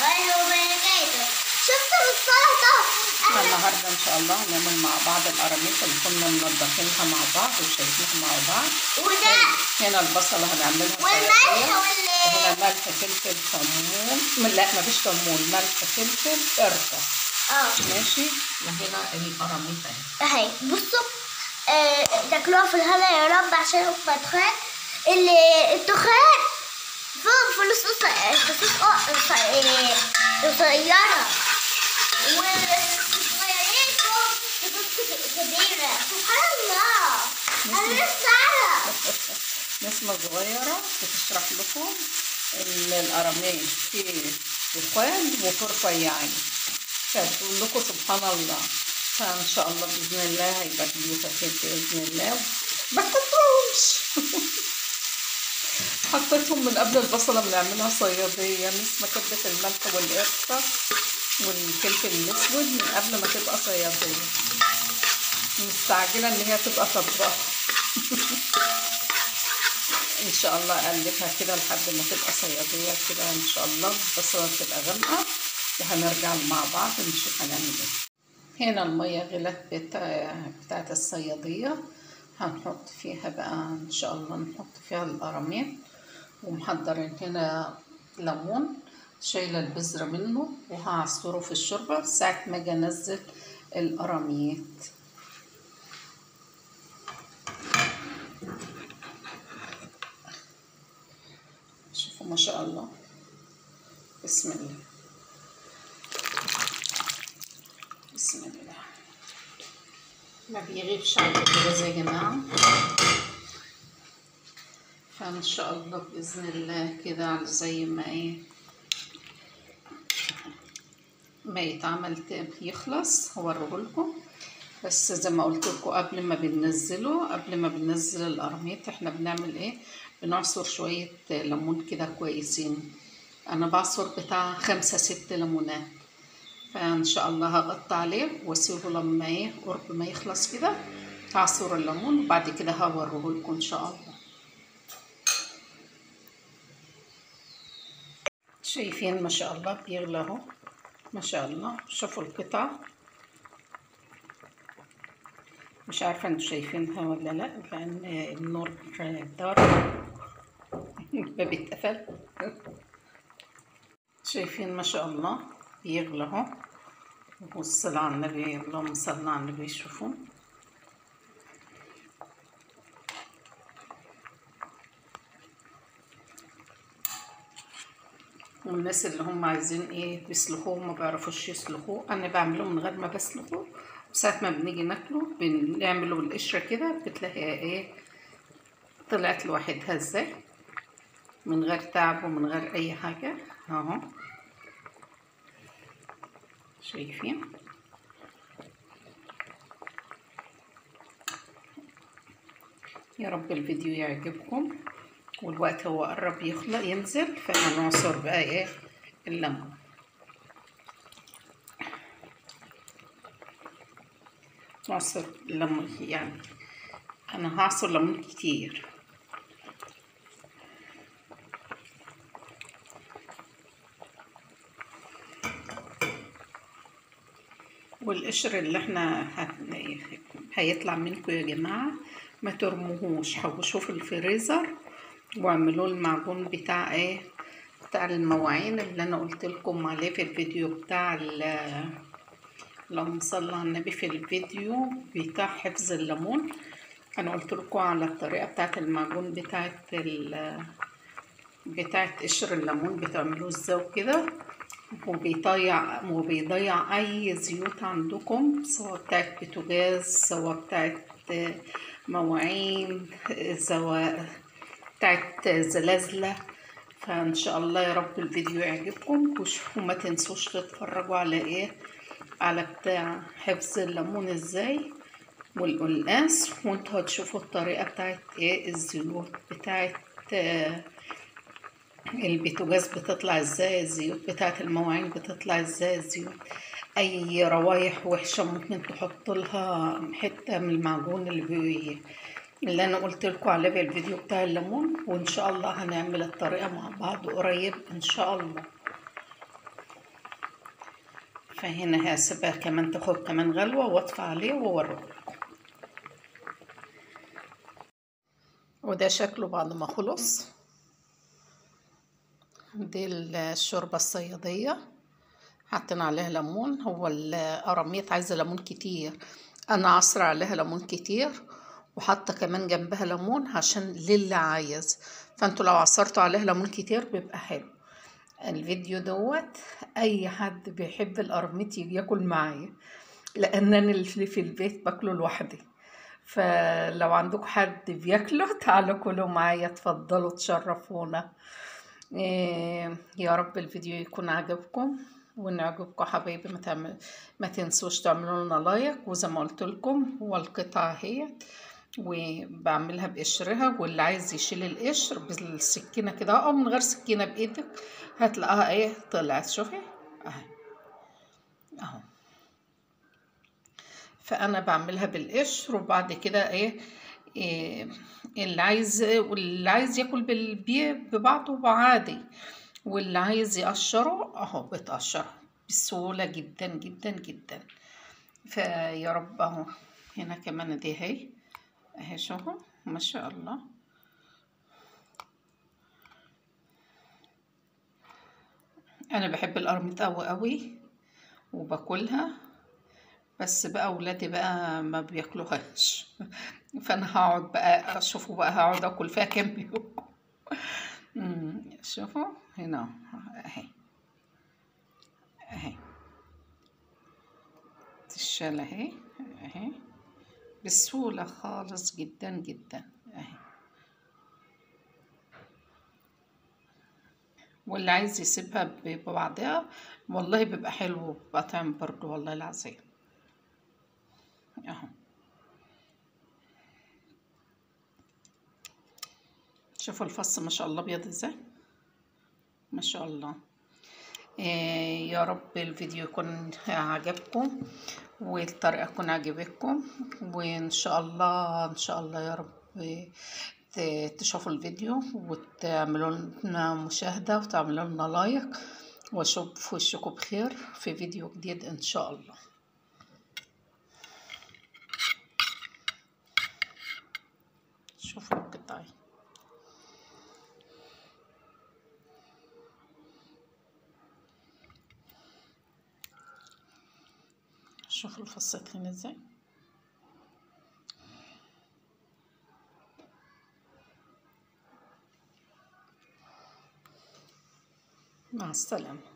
الله وبركاته شفتوا السلطة احنا احنا النهارده ان شاء الله هنعمل مع بعض القراميط اللي كنا منضفينها مع بعض وشايفينها مع بعض وده هنا البصلة هنعملها والملح صيادية. وال هنا ملح فلفل كمون م- لا مفيش كمون ملح فلفل قرفة اه ماشي وهنا القراميط اهي اهي بصوا آه، تاكلوها في الهلا يا رب عشان التخان اللي التخان فوق فلوس فلوس قصيرة والصغيرين فوق فلوس كبيرة سبحان الله أنا لسه أعرف نسمة صغيرة بتشرح لكم إن القراميط في إخوان وفي رفيعين فتقول لكم سبحان الله فإن شاء الله بإذن الله هيبقى بيوتها خير بإذن الله ما تحطوش حطيتهم من قبل البصلة بنعملها صيادية نسمة كبة الملح والقرفة والفلفل الأسود من قبل ما تبقى صيادية مستعجلة إن هي تبقى طباخة ان شاء الله اقلبها كده لحد ما تبقى صياديه كده ان شاء الله البصله تبقى غامقه وهنرجع مع بعض نشوف هنعمل ايه هنا الميه غلت بتاع بتاعت الصياديه هنحط فيها بقى ان شاء الله نحط فيها القراميط ومحضرين هنا ليمون شايله البذره منه وهعصره في الشوربه ساعه ما اجي انزل القراميط شوفوا ما شاء الله بسم الله بسم الله ما بيغيبش عن الجواز يا جماعة فإن شاء الله بإذن الله كده على زي ما إيه ما يتعمل ت- يخلص هوريهولكم بس زي ما قلت لكم قبل ما بننزله قبل ما بننزل القرميط احنا بنعمل ايه بنعصر شوية ليمون كده كويسين انا بعصر بتاع خمسة ست ليمونات فان شاء الله هغطي عليه واسيبه لما ايه قرب ما يخلص كده هعصر الليمون وبعد كده هوريهولكم ان شاء الله شايفين ما شاء الله بيغلى اهو ما شاء الله شوفوا القطع مش عارفة انتوا شايفينها ولا لا لأن النور دار الباب اتقفل شايفين ما شاء الله بيغلى اهو والصلاة على النبي اللهم صل على النبي شوفوا والناس اللي هم عايزين ايه يسلخوه ما بيعرفوش يسلخوه انا بعمله من غير ما بسلخه وساعة ما بنيجي ناكله بنعمله بالقشرة كده بتلاقيها ايه طلعت لوحدها ازاي من غير تعب ومن غير اي حاجة اهو شايفين يا رب الفيديو يعجبكم والوقت هو قرب يخلق ينزل فهنعصر بقى ايه الليمون نعصر ليمون يعني انا هعصر ليمون كتير والقشر اللي احنا هت... هيطلع منكم يا جماعة ما ترموهوش حوشوه في الفريزر واعملوا المعجون بتاع ايه بتاع المواعين اللي انا قلت لكم عليه في الفيديو بتاع ال- اللهم صل على النبي في الفيديو بتاع حفظ الليمون انا قلت لكم على الطريقه بتاعه المعجون بتاعه ال بتاعه قشر الليمون بتعملوه ازاي وكده وبيضيع وبيضيع اي زيوت عندكم سواء بتاعه بوتاجاز سواء بتاعه مواعين سواء بتاعت زلازلة فإن شاء الله يا رب الفيديو يعجبكم وشوفوا ما تنسوش تتفرجوا على إيه على بتاع حفظ الليمون إزاي والقلقاس وانتوا هتشوفوا الطريقة بتاعت إيه الزيوت بتاعت آه، البوتاجاز بتطلع إزاي الزيوت بتاعت المواعين بتطلع إزاي الزيوت أي روايح وحشة ممكن تحط لها حتة من المعجون اللي بي اللي انا قلت لكم عليه في الفيديو بتاع الليمون وان شاء الله هنعمل الطريقه مع بعض قريب ان شاء الله فهنا هسيبها كمان تاخد كمان غلوة واطفي عليه واوريهولكم وده شكله بعد ما خلص دي الشوربة الصيادية حطينا عليها ليمون هو القراميط عايزة ليمون كتير انا عصر عليها ليمون كتير وحاطه كمان جنبها ليمون عشان للي عايز فانتوا لو عصرتوا عليها ليمون كتير بيبقى حلو الفيديو دوت اي حد بيحب القرميط يجي ياكل معايا لان انا اللي في البيت باكله لوحدي فلو عندكم حد بياكله تعالوا كلوا معايا اتفضلوا تشرفونا إيه يا رب الفيديو يكون عجبكم وان عجبكم حبايبي ما, تعمل ما تنسوش تعملوا لنا لايك وزي ما قلت لكم هو القطعه اهي وبعملها بقشرها واللي عايز يشيل القشر بالسكينه كده او من غير سكينه بايدك هتلاقيها ايه طلعت شوفي اهي اهو فانا بعملها بالقشر وبعد كده ايه, إيه اللي عايز واللي عايز ياكل بالبيه ببعضه عادي واللي عايز يقشره اهو بتقشره بسهولة جدا جدا جدا فيا رب اهو هنا كمان دي اهي اهي شوفوا ما شاء الله انا بحب القرميط قوي قوي وباكلها بس بقى ولادي بقى ما بياكلوهاش فانا هقعد بقى اشوفوا بقى هقعد اكل فيها كام يوم شوفوا هنا اهي اهي تشال اهي اهي بسهولة خالص جدا جدا اهي واللي عايز يسيبها ببعضها والله بيبقى حلو وبيبقى طعم برضو والله العظيم اهو شوفوا الفص ما شاء الله ابيض ازاي ما شاء الله إيه يا رب الفيديو يكون عجبكم والطريقة تكون عجبتكم وإن شاء الله إن شاء الله يا رب تشوفوا الفيديو وتعملوا لنا مشاهدة وتعملوا لنا لايك واشوف وشكم بخير في فيديو جديد إن شاء الله شوفوا القطعي شوفوا الفص تخين ازاي مع السلامه